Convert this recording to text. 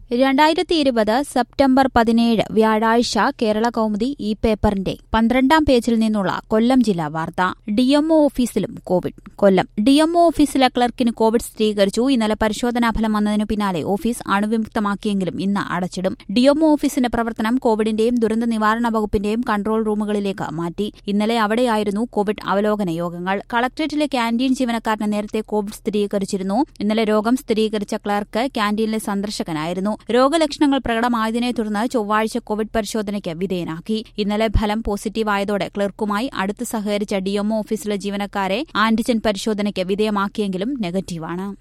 രണ്ടായിരത്തി ഇരുപത് സെപ്റ്റംബർ പതിനേഴ് വ്യാഴാഴ്ച കേരള കൗമുദി ഈ പേപ്പറിന്റെ പന്ത്രണ്ടാം പേജിൽ നിന്നുള്ള കൊല്ലം ജില്ലാ വാർത്ത ഡിഎംഒ ഓഫീസിലും കോവിഡ് കൊല്ലം ഡിഎംഒ ഓഫീസിലെ ക്ലർക്കിന് കോവിഡ് സ്ഥിരീകരിച്ചു ഇന്നലെ പരിശോധനാ ഫലം വന്നതിനു പിന്നാലെ ഓഫീസ് അണുവിമുക്തമാക്കിയെങ്കിലും ഇന്ന് അടച്ചിടും ഡിഎംഒ ഓഫീസിന്റെ പ്രവർത്തനം കോവിഡിന്റെയും ദുരന്ത നിവാരണ വകുപ്പിന്റെയും കൺട്രോൾ റൂമുകളിലേക്ക് മാറ്റി ഇന്നലെ അവിടെയായിരുന്നു കോവിഡ് അവലോകന യോഗങ്ങൾ കളക്ടറേറ്റിലെ ക്യാന്റീൻ ജീവനക്കാരന് നേരത്തെ കോവിഡ് സ്ഥിരീകരിച്ചിരുന്നു ഇന്നലെ രോഗം സ്ഥിരീകരിച്ച ക്ലർക്ക് ക്യാന്റീനിലെ സന്ദർശകനായിരുന്നു രോഗലക്ഷണങ്ങൾ പ്രകടമായതിനെ തുടർന്ന് ചൊവ്വാഴ്ച കോവിഡ് പരിശോധനയ്ക്ക് വിധേയനാക്കി ഇന്നലെ ഫലം പോസിറ്റീവ് ആയതോടെ ക്ലർക്കുമായി അടുത്ത് സഹകരിച്ച ഡിഎംഒ ഓഫീസിലെ ജീവനക്കാരെ ആന്റിജൻ പരിശോധനയ്ക്ക് വിധേയമാക്കിയെങ്കിലും നെഗറ്റീവാണ്